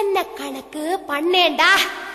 என்ன கணக்கு பண்ணேன்டா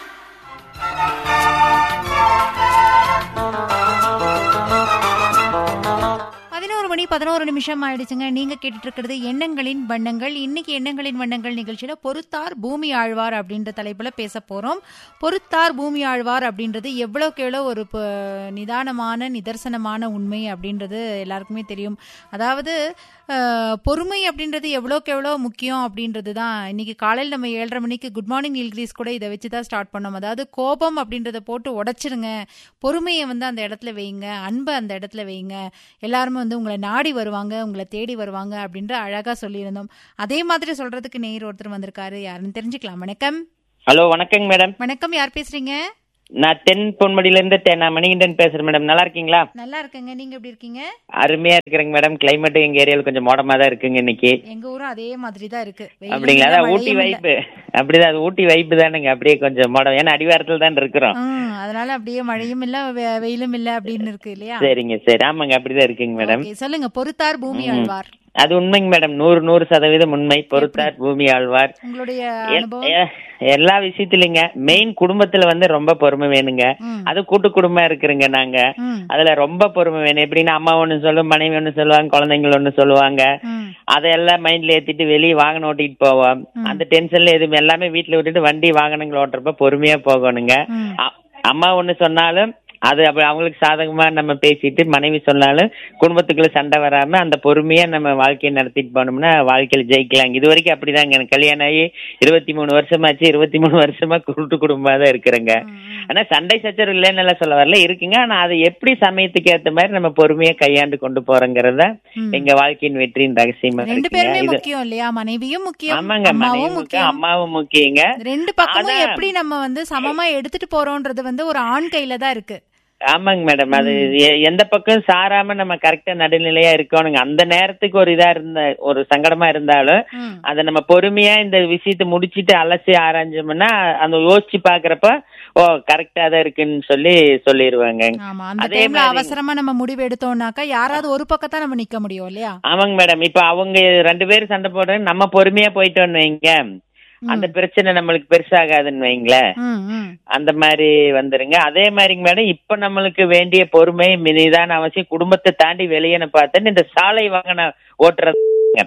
பதினோரு மணி பதினோரு நிமிஷம் ஆயிடுச்சுங்க நீங்க கேட்டுட்டு இருக்கிறது எண்ணங்களின் வண்ணங்கள் இன்னைக்கு எண்ணங்களின் வண்ணங்கள் நிகழ்ச்சியில பொறுத்தார் பூமி ஆழ்வார் அப்படின்ற தலைப்புல பேச போறோம் பொறுத்தார் பூமி ஆழ்வார் அப்படின்றது எவ்வளவுக்கு எவ்வளவு ஒரு ப- நிதானமான நிதர்சனமான உண்மை அப்படின்றது எல்லாருக்குமே தெரியும் அதாவது அஹ், பொறுமை அப்படின்றது எவ்வளோக்கு எவ்வளோ முக்கியம் அப்படின்றது தான் இன்னைக்கு காலையில் நம்ம ஏழரை மணிக்கு குட் மார்னிங் நீல்கிரீஸ் கூட இதை வச்சு தான் ஸ்டார்ட் பண்ணோம் அதாவது கோபம் அப்படின்றத போட்டு உடைச்சிருங்க பொறுமையை வந்து அந்த இடத்துல வைங்க அன்பை அந்த இடத்துல வைங்க எல்லாருமே வந்து உங்களை நாடி வருவாங்க உங்களை தேடி வருவாங்க அப்படின்ற அழகா சொல்லியிருந்தோம் அதே மாதிரி சொல்றதுக்கு நேர் ஒருத்தர் வந்திருக்காரு யாருன்னு தெரிஞ்சுக்கலாம் வணக்கம் ஹலோ வணக்கங்க மேடம் வணக்கம் யார் பேசுறீங்க நான் தென் பொன்மடியில இருந்து தெ- நான் மணிகண்டன் பேசுறேன் மேடம் நல்லா இருக்கீங்களா நல்லா இருக்கேங்க நீங்க எப்படி இருக்கீங்க அருமையா இருக்கிறேங்க மேடம் கிளைமேட் எங்க ஏரியால கொஞ்சம் மோடமா தான் இருக்குங்க இன்னைக்கு எங்க ஊரும் அதே மாதிரி தான் இருக்கு வெயிலும் அப்படிங்களா இல்ல, அதான் ஊட்டி மழையும் இல்ல. வைப்பு அப்படிதான் அது ஊட்டி வைப்பு தானுங்க அப்படியே கொஞ்சம் மோடம் ஏன்னா அடிவாரத்துல தான் இருக்கிறோம் ம், அதனால அப்படியே மழையும் இல்ல வெ- வெயிலும் இல்ல அப்படின்னு இருக்கு இல்லையா சரிங்க சரி ஆமாங்க அப்படிதான் இருக்குங்க மேடம் ஓகே, சொல்லுங்க பொறுத்தார் பூமி ஆழ்வார் அது உண்மைங்க மேடம் நூறு நூறு சதவீதம் உண்மை பொறுத்தார் பூமி ஆழ்வார் உங்களுடைய எல்- அனுபவம் எ- எல்லா விஷயத்திலுங்க மெயின் குடும்பத்துல வந்து ரொம்ப பொறுமை வேணுங்க ம். அது கூட்டு குடும்பம் இருக்குறங்க நாங்க ம், அதுல ரொம்ப பொறுமை வேணும் எப்படின்னா அம்மா ஒண்ணு சொல்லும் மனைவி ஒண்ணு சொல்லுவாங்க குழந்தைங்க ஒண்ணு சொல்லுவாங்க ம், அதையெல்லாம் மைண்ட்ல ஏத்திட்டு வெளியே வாகனம் ஓட்டிட்டு போவோம் அந்த டென்ஷன்ல எதுவும் எல்லாமே வீட்டுல விட்டுட்டு வண்டி வாகனங்கள் ஓட்டுறப்ப பொறுமையா போகணுங்க ம். அ- அம்மா ஒண்ணு சொன்னாலும் அது அப்ப அவங்களுக்கு சாதகமா நம்ம பேசிட்டு மனைவி சொன்னாலும் குடும்பத்துக்குள்ள சண்டை வராம அந்த பொறுமையா நம்ம வாழ்க்கையை நடத்திட்டு போனோம்னா வாழ்க்கையில ஜெயிக்கலாம் இது வரைக்கும் அப்படிதாங்க எனக்கு கல்யாணம் ஆகி இருபத்தி மூணு வருஷமாச்சு இருபத்தி மூணு வருஷமா கூட்டு குடும்பமா தான் இருக்கிறேங்க ஆனா சண்டை சச்சரவு இல்லைன்னு எல்லாம் சொல்ல வரல இருக்குங்க ஆனா அதை எப்படி சமயத்துக்கு ஏத்த மாதிரி நம்ம பொறுமையா கையாண்டு கொண்டு போறோங்கிறத ம். எங்க வாழ்க்கையின் வெற்றியின் ரகசியமா ரெண்டு இருக்குங்க பேருமே இது முக்கியம் இல்லையா மனைவியும் முக்கியம் ஆமாங்க மனைவி அம்மாவும் முக்கியம் முக்கியம் அம்மாவும் முக்கியங்க ரெண்டு பக்கமும் அதான். எப்படி நம்ம வந்து சமமா எடுத்துட்டு போறோம்ன்றது வந்து ஒரு ஆண் கையில தான் இருக்கு ஆமாங்க மேடம் அது எ- எந்த பக்கம் சாராம நம்ம கரெக்டா நடுநிலையா இருக்கணுங்க அந்த நேரத்துக்கு ஒரு இதா இருந்த ஒரு சங்கடமா இருந்தாலும் ம். அதை நம்ம பொறுமையா இந்த விஷயத்தை முடிச்சிட்டு அலசி ஆராய்ஞ்சோம்னா அந்த யோசிச்சு பாக்குறப்ப ஓ கரெக்டா தான் இருக்குன்னு சொல்லி சொல்லிடுவாங்க ஆமா அந்த அதே டைம்ல மாதிரி- அவசரமா நம்ம முடிவு எடுத்தோம்னாக்கா யாராவது ஒரு பக்கத்தான் நம்ம நிக்க முடியும் இல்லையா ஆமாங்க மேடம் இப்ப அவங்க ரெண்டு பேரும் சண்டை போடுறாங்க நம்ம பொறுமையா போயிட்டோம்னு வைங்க அந்த பிரச்சனை நம்மளுக்கு பெருசாகாதுன்னு வைங்களேன் ம், ம். அந்த மாதிரி வந்துருங்க அதே மாதிரிங்க மேடம் இப்ப நம்மளுக்கு வேண்டிய பொறுமை நிதான அவசியம் குடும்பத்தை தாண்டி வெளியேன்னு பார்த்தேன்னு இந்த சாலை வாகனம் ஓட்டுறது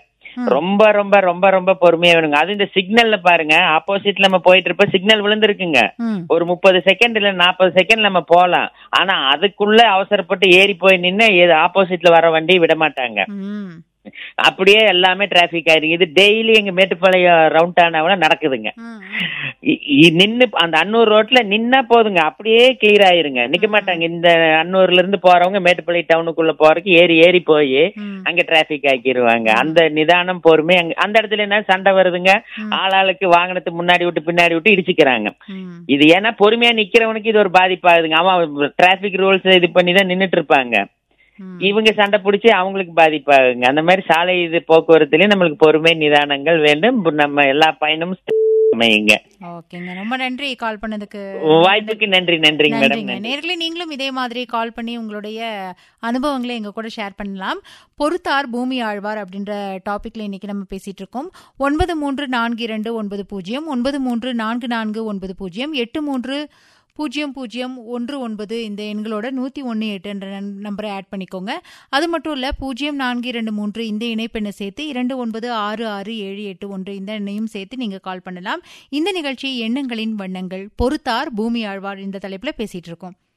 ரொம்ப ரொம்ப ரொம்ப ரொம்ப பொறுமையா வேணுங்க அது இந்த சிக்னல்ல பாருங்க ஆப்போசிட்ல நம்ம போயிட்டு இருப்ப சிக்னல் விழுந்திருக்குங்க ம். ஒரு முப்பது செகண்ட் இல்ல நாற்பது செகண்ட் நம்ம போலாம் ஆனா அதுக்குள்ள அவசரப்பட்டு ஏறி போய் நின்னு ஆப்போசிட்ல வர வண்டி விட மாட்டாங்க ம். அப்படியே எல்லாமே டிராபிக் ஆயிருங்க இது டெய்லி எங்க மேட்டுப்பாளையம் ரவுண்ட் ஆனவன நடக்குதுங்க ம். இ- இ- நின்னு அந்த அன்னூர் ரோட்ல நின்னா போதுங்க அப்படியே கிளியர் ஆயிருங்க நிக்க மாட்டாங்க இந்த அன்னூர்ல இருந்து போறவங்க மேட்டுப்பாளையம் டவுனுக்குள்ள போறதுக்கு ஏறி ஏறி போய் ம். அங்க டிராபிக் ஆக்கிடுவாங்க அந்த நிதானம் பொறுமை அங்க அந்த இடத்துல என்ன சண்டை வருதுங்க ஆளாளுக்கு வாகனத்தை முன்னாடி விட்டு பின்னாடி விட்டு இடிச்சுக்கிறாங்க ம். இது ஏன்னா பொறுமையா நிக்கிறவனுக்கு இது ஒரு பாதிப்பாகுதுங்க அவன் டிராபிக் ரூல்ஸ் இது பண்ணி தான் நின்னுட்டு இருப்பாங்க ம். இவங்க சண்டை பிடிச்சி அவங்களுக்கு பாதிப்பாகுங்க அந்த மாதிரி சாலை இது போக்குவரத்துலயும் நம்மளுக்கு பொறுமை நிதானங்கள் வேண்டும் இப்ப நம்ம எல்லா பயணமும் அமையுங்க ஓகேங்க ரொம்ப நன்றி கால் பண்ணதுக்கு வாய்ப்புக்கு நன்றி நன்றிங்க மேடம் நன்றிங்க நன்றி நேர்களே நீங்களும் இதே மாதிரி கால் பண்ணி உங்களுடைய அனுபவங்களை எங்க கூட ஷேர் பண்ணலாம் பொறுத்தார் பூமி ஆழ்வார் அப்படின்ற டாபிக்ல இன்னைக்கு நம்ம பேசிட்டு இருக்கோம் ஒன்பது மூன்று நான்கு இரண்டு ஒன்பது பூஜ்ஜியம் ஒன்பது மூன்று நான்கு நான்கு ஒன்பது பூஜ்ஜியம் எட்டு மூன்று பூஜ்ஜியம் பூஜ்ஜியம் ஒன்று ஒன்பது இந்த எண்களோட நூற்றி ஒன்று எட்டுன்ற நன்- நம்பரை ஆட் பண்ணிக்கோங்க அது மட்டும் இல்லை பூஜ்ஜியம் நான்கு இரண்டு மூன்று இந்த இணைப்பெண்ணை சேர்த்து இரண்டு ஒன்பது ஆறு ஆறு ஏழு எட்டு ஒன்று இந்த எண்ணையும் சேர்த்து நீங்கள் கால் பண்ணலாம் இந்த நிகழ்ச்சி எண்ணங்களின் வண்ணங்கள் பொறுத்தார் பூமி ஆழ்வார் இந்த தலைப்பில் பேசிட்டு இருக்கோம்